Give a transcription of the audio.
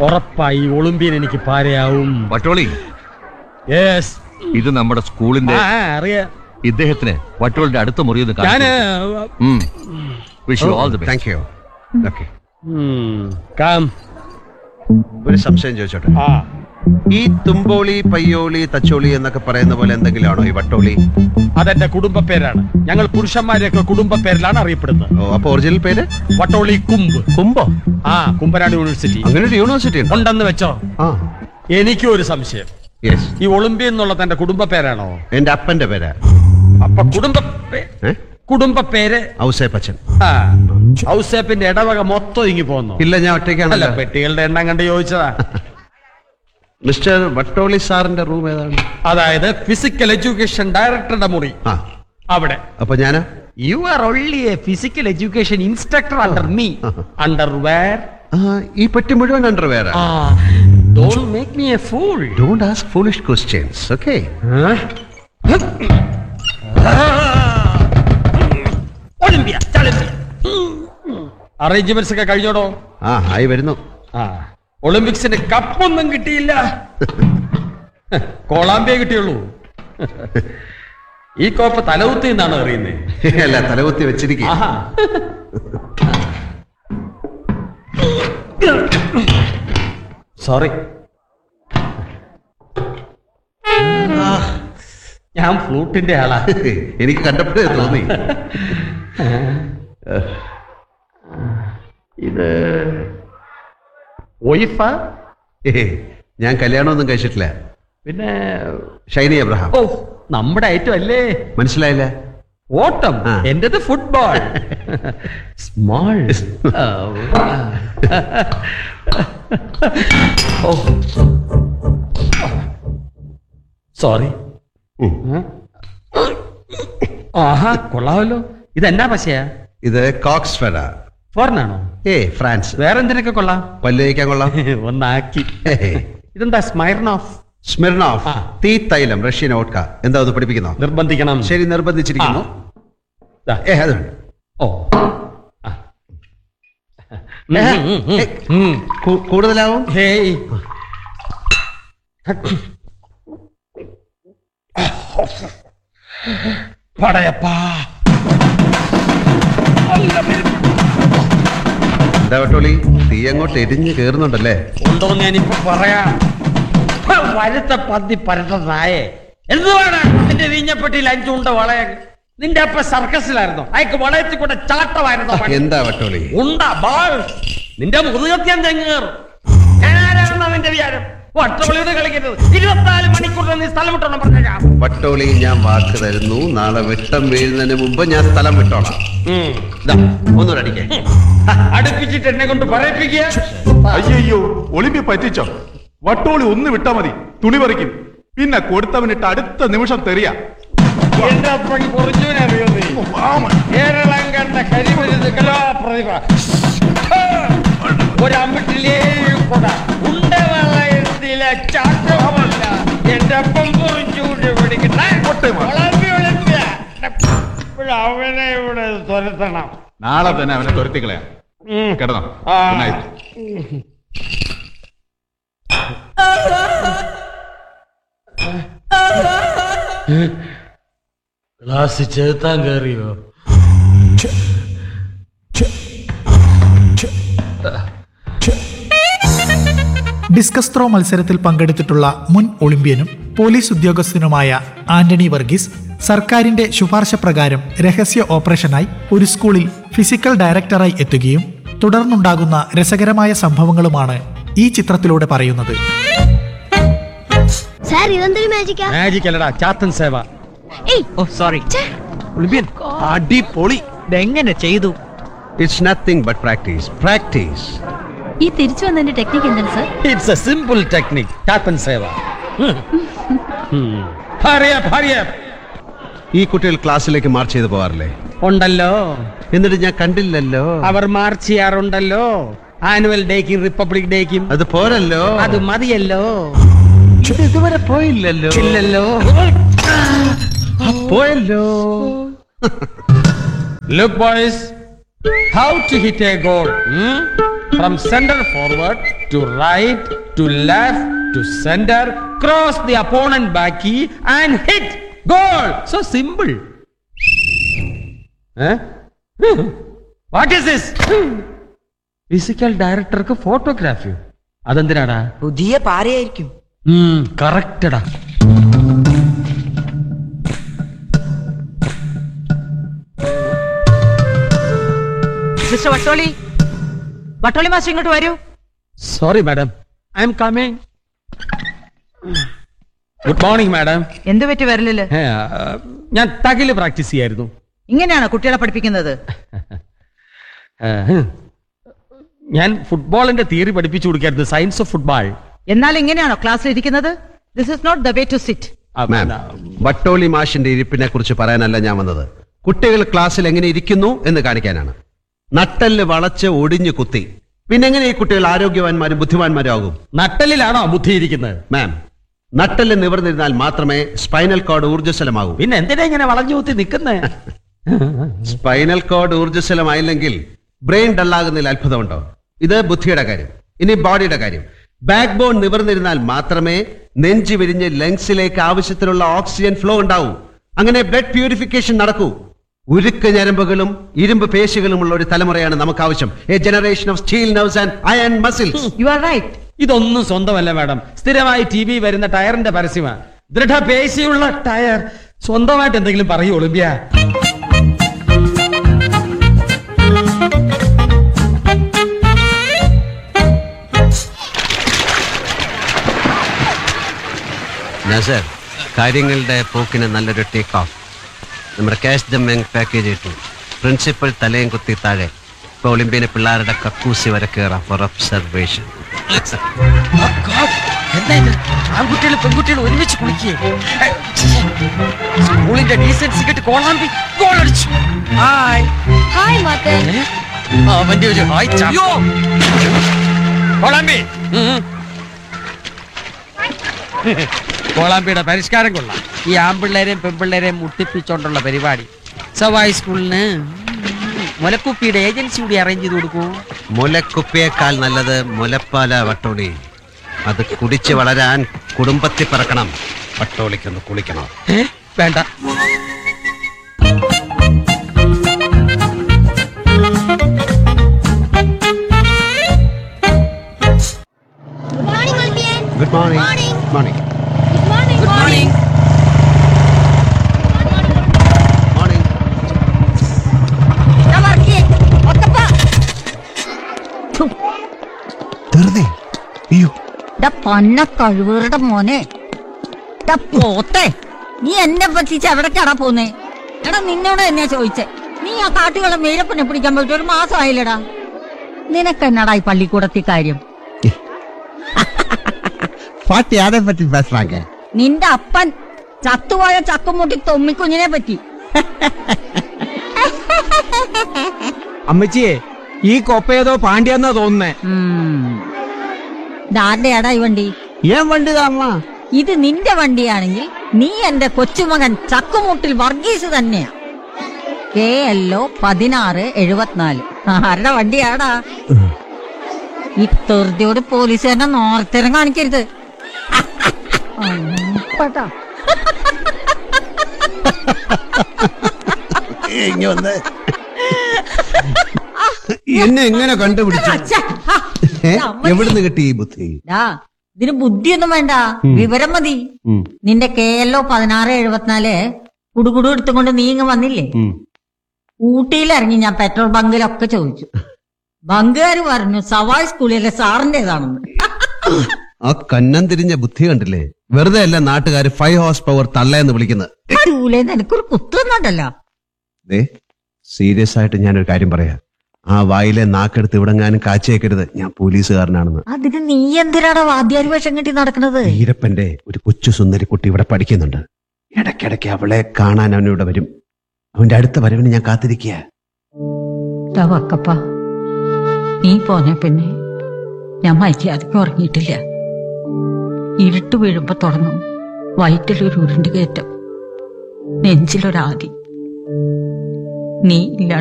ഉറപ്പായി ഒളിമ്പിയൻ എനിക്ക് പാരയാവും വട്ടോളി യെസ് ഇത് നമ്മുടെ സ്കൂളിന്റെ ആ അറിയാ ഇദ്ദേഹത്തിന് വട്ടോളിന്റെ അടുത്ത മുറി ഒന്ന് ഞാന് wish you all the best thank you okay ഉം, കാം ഒരു സംശയം ചോദിച്ചോട്ടെ ആ ഈ തുമ്പോളി പയ്യോളി തച്ചോളി എന്നൊക്കെ പറയുന്ന പോലെ എന്തെങ്കിലും ആണോ ഈ വട്ടോളി അതെന്റെ കുടുംബ പേരാണ് ഞങ്ങൾ പുരുഷന്മാരെയൊക്കെ കുടുംബ പേരിലാണ് അറിയപ്പെടുന്നത് ഓ അപ്പൊ ഒറിജിനൽ പേര് വട്ടോളി കുമ്പ് കുംബോ ആ കുമ്പനാട് യൂണിവേഴ്സിറ്റി അങ്ങനെ ഒരു യൂണിവേഴ്സിറ്റി ഉണ്ടോ ഉണ്ടെന്ന് വെച്ചോ ആ എനിക്കും ഒരു സംശയം യെസ് ഈ ഒളിമ്പിയൻ എന്നുള്ള തന്റെ കുടുംബ പേരാണോ എന്റെ അപ്പന്റെ പേരാ അപ്പൊ കുടുംബ പേ- ഏ കുടുംബ പേര് ഔസേപ്പച്ചൻ ആ ഔസേപ്പിന്റെ ഇടവക മൊത്തം ഇങ്ങി പോന്നു ഇല്ല ഞാൻ അല്ല ഒറ്റയ്ക്കാണല്ലോ പെട്ടികളുടെ എണ്ണം കണ്ട് ചോദിച്ചതാ മിസ്റ്റർ വട്ടോളി സാറിന്റെ റൂം ഏതാണ് അതായത് ഫിസിക്കൽ എഡ്യൂക്കേഷൻ ഡയറക്ടറുടെ മുറി ആ അവിടെ അപ്പൊ ഞാന് you are only a physical education instructor under me under where ആ, ഈ പെട്ടി മുഴുവൻ അണ്ടർ വേറെ don't make me a fool don't ask foolish questions okay Olympia arrangements ഒക്കെ കഴിഞ്ഞോടോ ആ ആയി വരുന്നു ആ ഒളിമ്പിക്സിന് കപ്പൊന്നും കിട്ടിയില്ല കോളാമ്പിയെ കിട്ടിയുള്ളൂ ഈ കോപ്പ് തലകുത്തി എന്നാണ് അറിയുന്നത് അല്ല തലകുത്തി വെച്ചിരിക്കുക ആഹാ സോറി ഞാൻ ഫ്ലൂട്ടിന്റെ ആളാ എനിക്ക് കണ്ടപ്പോഴേ തോന്നി ഇത് വൈഫാ ഏ, ഞാൻ കല്യാണമൊന്നും കഴിച്ചിട്ടില്ല പിന്നെ ഷൈനി അബ്രഹാം ഓ നമ്മുടെ ഐറ്റം അല്ലേ മനസ്സിലായില്ല ഓട്ടം ആ. എന്റേത് ഫുട്ബോൾ സ്മാൾ ഓ സോറി ഉം. ആഹാ കൊള്ളാമല്ലോ ഇതെന്നാ പശയാ ഇത് കോക്സ് ഫെഡ ഫോറിനാണോ ഏ ഫ്രാൻസ് വേറെന്തിനൊക്കെ കൊള്ളാം പല്ല് തേക്കാൻ കൊള്ളാം ഒന്നാക്കി ഇതെന്താ സ്മൈർണോഫ് സ്മിർണോഫ് ആ. തീ തൈലം റഷ്യൻ ഓട്ക എന്താ അത് പഠിപ്പിക്കുന്നോ നിർബന്ധിക്കണം ശരി നിർബന്ധിച്ചിരിക്കുന്നു ദാ. ഏ അത് വേണ്ട. ഓ ആ. ഏ, ഉം, ഉം, ഉം. ഏ, ഉം. കൂ- കൂടുതലാവും ഹേയ് പടയപ്പാ എന്താ വട്ടോളി തീ അങ്ങോട്ട് എരിഞ്ഞ് കേറുന്നുണ്ടല്ലേ ഉണ്ടോന്ന് ഞാനിപ്പോ പറയാം ഹ, വരുത്ത പന്തി പരത്ത നായേ എന്തുവാണ് നിന്റെ വീഞ്ഞപ്പെട്ടിയിൽ അഞ്ചുണ്ട വളയ നിന്റെ അപ്പ സർക്കസിലായിരുന്നു അയക്ക് വളയത്തിൽ കൂടെ ചാട്ടമായിരുന്നു പണി. എന്താ വട്ടോളി ഉണ്ട ബാൾ നിന്റെ മുതുകത്യാൻ തെങ്ങേറും ഞാനാരാണെന്നാ നിന്റെ വിചാരം വട്ടോളിയോട് കളിക്കരുത് ഇരുപത്തിനാല് മണിക്കൂറിൽ നീ സ്ഥലം വിട്ടോണം പറഞ്ഞേക്കാം വട്ടോളി ഞാൻ വാക്ക് തരുന്നു നാളെ വെട്ടം വീഴുന്നതിന് മുമ്പ് ഞാൻ സ്ഥലം വിട്ടോളാം ഇതാ, ഒന്നുകൂടെ അടിക്കേ ഹ, അടുപ്പിച്ചിട്ട് എന്നെ കൊണ്ട് പറയിപ്പിക്കുക അയ്യോ ഒളിമ്പി പറ്റിച്ചോ വട്ടോളി ഒന്ന് വിട്ടാ മതി തുണി പറിക്കും പിന്നെ കൊടുത്തവനിട്ട് അടുത്ത നിമിഷം തെറിയ എന്റെ അപ്പൻ കുറച്ചുവിനെ അറിയോ നീ കേരളം കണ്ട കരിമരുന്ന് കലാപ്രതിഭ ഒരമ്പിട്ടിലേ കൊട ഉണ്ട വളയത്തിലെ ചാട്ടമല്ല എന്റെ അപ്പം കുറിച്ചുകൊണ്ട് പിടിക്കുന്ന ഒളിമ്പി ഒളിമ്പിയ. ഇപ്പോൾ അവനെ ഇവിടെ തുരത്തണം നാളെ തന്നെ അവനെ തുരത്തിക്കളയാം ഉം. കിടന്നോ ആ. Good night. ക്ലാസ് ചേർത്താൻ കയറിയോ ഡിസ്കസ് ത്രോ മത്സരത്തിൽ പങ്കെടുത്തിട്ടുള്ള മുൻ ഒളിമ്പ്യനും പോലീസ് ഉദ്യോഗസ്ഥനുമായ ആന്റണി വർഗീസ് സർക്കാരിന്റെ ശുപാർശ പ്രകാരം രഹസ്യ ഓപ്പറേഷനായി ഒരു സ്കൂളിൽ ഫിസിക്കൽ ഡയറക്ടറായി എത്തുകയും തുടർന്നുണ്ടാകുന്ന രസകരമായ സംഭവങ്ങളുമാണ് ഈ ചിത്രത്തിലൂടെ പറയുന്നത് സാർ ഇതെന്തൊരു മാജിക്കാ മാജിക് അല്ലടാ ചാത്തൻ സേവ ഏയ് ഓ സോറി ഛെ, അടിപൊളി ഇതെങ്ങനെ ചെയ്തു it's nothing but practice practice ഈ തിരിച്ചു വന്നതിന്റെ ടെക്നിക്ക് എന്താണ് sir it's a simple technique Chathan സേവ ഹറിയ ഹറിയ ഈ കുട്ടികൾ ക്ലാസ്സിലേക്ക് മാർച്ച് ചെയ്ത് പോവാറില്ലേ ഉണ്ടല്ലോ എന്നിട്ട് ഞാൻ കണ്ടില്ലല്ലോ അവർ മാർച്ച് ചെയ്യാറുണ്ടല്ലോ ആനുവൽ ഡേക്കും റിപ്പബ്ലിക് ഡേക്കും അത് പോരല്ലോ അത് മതിയല്ലോ ഇത് ഇതുവരെ പോയില്ലല്ലോ ഇല്ലല്ലോ പോയല്ലോ look boys how to hit a goal from centre forward to right to left to centre cross the opponent back and hit goal so simple what is this physical ഡയറക്ടർക്ക് ഫോട്ടോഗ്രാഫിയോ അതെന്തിനാടാ പുതിയ പാരയായിരിക്കും കറക്റ്റടാ മിസ്റ്റർ വട്ടോളി വട്ടോളി മാസ്റ്റർ ഇങ്ങോട്ട് വരൂ sorry madam I am coming good morning madam എന്ത് പറ്റി വരലില് ഞാൻ തകില് പ്രാക്ടീസ് ചെയ്യായിരുന്നു ഇങ്ങനെയാണോ കുട്ടികളെ പഠിപ്പിക്കുന്നത് ഏഹ്. ഞാൻ ഫുട്ബോളിന്റെ തിയറി പഠിപ്പിച്ചു കൊടുക്കായിരുന്നു സയൻസ് ഓഫ് ഫുട്ബോൾ എന്നാൽ ഇങ്ങനെയാണോ ക്ലാസ്സിൽ ഇരിക്കുന്നത് this is not the way to sit ma'am Vattoli മാഷിന്റെ ഇരിപ്പിനെ കുറിച്ച് പറയാനല്ല ഞാൻ വന്നത് കുട്ടികൾ ക്ലാസ്സിൽ എങ്ങനെ ഇരിക്കുന്നു എന്ന് കാണിക്കാനാണ് നട്ടല് വളച്ച് ഒടിഞ്ഞു കുത്തി പിന്നെ എങ്ങനെ ഈ കുട്ടികൾ ആരോഗ്യവാന്മാരും ബുദ്ധിമാന്മാരും ആകും നട്ടലിലാണോ ബുദ്ധി ഇരിക്കുന്നത് മാം നട്ടല് നിവർന്നിരുന്നാൽ മാത്രമേ സ്പൈനൽ കോഡ് ഊർജ്ജസ്വലമാകൂ പിന്നെ എന്തിനാ ഇങ്ങനെ വളഞ്ഞു കുത്തി നിൽക്കുന്നേ സ്പൈനൽ കോഡ് ഊർജ്ജസ്വലമായില്ലെങ്കിൽ ബ്രെയിൻ ഡള്ളാകുന്നതിൽ അത്ഭുതമുണ്ടോ ഇത് ബുദ്ധിയുടെ കാര്യം ഇനി ബോഡിയുടെ കാര്യം ബാക്ക് ബോൺ നിവർന്നിരുന്നാൽ മാത്രമേ നെഞ്ചി വിരിഞ്ഞ് ലങ്സിലേക്ക് ആവശ്യത്തിനുള്ള ഓക്സിജൻ ഫ്ലോ ഉണ്ടാവൂ അങ്ങനെ ബ്ലഡ് പ്യൂരിഫിക്കേഷൻ നടക്കൂ ഉരുക്ക് ഞരമ്പുകളും ഇരുമ്പ് പേശികളുമുള്ള ഒരു തലമുറയാണ് നമുക്ക് ആവശ്യം a generation of steel nerves and iron muscles you are right ഇതൊന്നും സ്വന്തമല്ല മാഡം സ്ഥിരമായി ടി വി വരുന്ന ടയറിന്റെ പരസ്യമാ ദൃഢപേശിയുള്ള ടയർ സ്വന്തമായിട്ട് എന്തെങ്കിലും പറയൂ ഒളിമ്പ്യ നസർ കാര്യങ്ങളുടെ പോക്കിന് നല്ലൊരു ടേക്ക് ഓഫ് നമ്മുടെ ക്യാഷ് ദ ബാങ്ക് പാക്കേജ് ഇട്ടു പ്രിൻസിപ്പൽ തലയും കുത്തി താഴെ ഇപ്പൊ ഒളിമ്പ്യന് പിള്ളേരുടെ കക്കൂസി വരെ കയറാം ഫോർ ഒബ്സർവേഷൻ എന്താ ഇത് ആൺകുട്ടികൾ പെൺകുട്ടികൾ ഒരുമിച്ച് കുളിക്കേ സ്കൂളിന്റെ ഡീസൻസി കെട്ട് കോളാമ്പി ഗോൾ അടിച്ചു ഹായ് ഹായ് മാത്തേ അവന്റെ ഒരു ഹായ് ചായോ കോളാമ്പി കോളാമ്പിയുടെ പരിഷ്കാരം കൊള്ളാം ഈ ആൺപിള്ളേരെയും പെൺപിള്ളേരെയും മുട്ടിപ്പിച്ചോണ്ടുള്ള പരിപാടി സവായ് സ്കൂളിന് മുലക്കുപ്പിയുടെ ഏജൻസി കൂടി അറേഞ്ച് ചെയ്ത് കൊടുക്കൂ മുലക്കുപ്പിയേക്കാൾ നല്ലത് മുലപ്പാല വട്ടോളി അത് കുടിച്ച് വളരാൻ കുടുംബത്തിൽ പിറക്കണം വട്ടോളിക്കൊന്ന് കുളിക്കണം ഏ? വേണ്ട good morning Olympian good morning Morning. Morning good morning morning വെറുതെ അയ്യോ പന്ന കഴിവേറുടെ മോനെ ദാ പോത്തെ നീ എന്നെ പറ്റിച്ച് എവിടേക്കാടാ പോന്നേ എടാ നിന്നോട് തന്നെയാ ചോദിച്ചേ നീ ആ കാട്ടുകളെ മീരപ്പനെ പിടിക്കാൻ പോയിട്ട് ഒരു മാസം ആയില്ലടാ നിനക്കെന്നടാ ഈ പള്ളിക്കൂടത്തി കാര്യം പാട്ടി ആരെ പറ്റി പേசுறாங்க നിന്റെ അപ്പൻ ചത്തുപോയ ചക്കുമുട്ടി തൊമ്മിക്കുഞ്ഞിനെ പറ്റി അമ്മച്ചിയെ ഈ കൊപ്പേതോ പാണ്ഡ്യെന്നാ തോന്നുന്നേ ഇതാരുടെയാടാ ഈ വണ്ടി ഏൻ വണ്ടിതാമ്മ ഇത് നിന്റെ വണ്ടിയാണെങ്കിൽ നീ എന്റെ കൊച്ചുമകൻ ചക്കുമുട്ടിൽ വർഗീസ് തന്നെയാ കെ എൽ ഒ പതിനാറ് എഴുപത്തിനാല് ആരുടെ വണ്ടിയാടാ ഈ തെറുതിയോട് പോലീസ് തന്നെ നോർത്തരം കാണിക്കരുത് അമ്പടാ. ഇങ്ങ വന്ന് എന്നെ എങ്ങനെ കണ്ടുപിടിച്ചു ഛെ, ഹാ. ഏ? അമ്മച്ചി. എവിടുന്ന് കിട്ടി ഈ ബുദ്ധി ഡാ, ഇതിന് ബുദ്ധിയൊന്നും വേണ്ട വിവരം മതി ഉം. നിന്റെ കെ എൽ ഒ പതിനാറ് എഴുപത്തിനാല് കുടുകുടു എടുത്തുകൊണ്ട് നീ ഇങ്ങ് വന്നില്ലേ ഉം. ഊട്ടിയിൽ ഇറങ്ങി ഞാൻ പെട്രോൾ ബങ്കിലൊക്കെ ചോദിച്ചു ബങ്കുകാര് പറഞ്ഞു സവായ് സ്കൂളിലെ സാറിന്റേതാണെന്ന് ആ കന്നം തിരിഞ്ഞ ബുദ്ധി കണ്ടില്ലേ വെറുതെ അല്ല നാട്ടുകാർ ഫൈവ് ഹോഴ്സ് പവർ തള്ളയെന്ന് വിളിക്കുന്നത് ചൂലേന്ന് എനിക്കൊരു കുത്തുന്നുണ്ടല്ലോ ദേ സീരിയസ് ആയിട്ട് ഞാനൊരു കാര്യം പറയാം ആ വായിലെ നാക്കെടുത്ത് ഇവിടെങ്ങാനും കാച്ചേക്കരുത് ഞാൻ പോലീസുകാരനാണെന്ന് അതിന് നീ എന്തിനാണ് വാദ്യാരി വേഷം കെട്ടി നടക്കുന്നത് ഈരപ്പന്റെ ഒരു കൊച്ചു സുന്ദരി കുട്ടി ഇവിടെ പഠിക്കുന്നുണ്ട് ഇടയ്ക്കിടയ്ക്ക് അവളെ കാണാൻ അവനിവിടെ വരും അവന്റെ അടുത്ത വരവിന് ഞാൻ കാത്തിരിക്കുക ദാ വക്കപ്പ നീ പോന്നെ പിന്നെ ഞാൻ മര്യാദക്ക് ഉറങ്ങിയിട്ടില്ല ഇരുട്ട് വീഴുമ്പോ തുടങ്ങും വയറ്റിലൊരു ഉരുണ്ട് കയറ്റം നെഞ്ചിലൊരാദി നീ ഇല്ല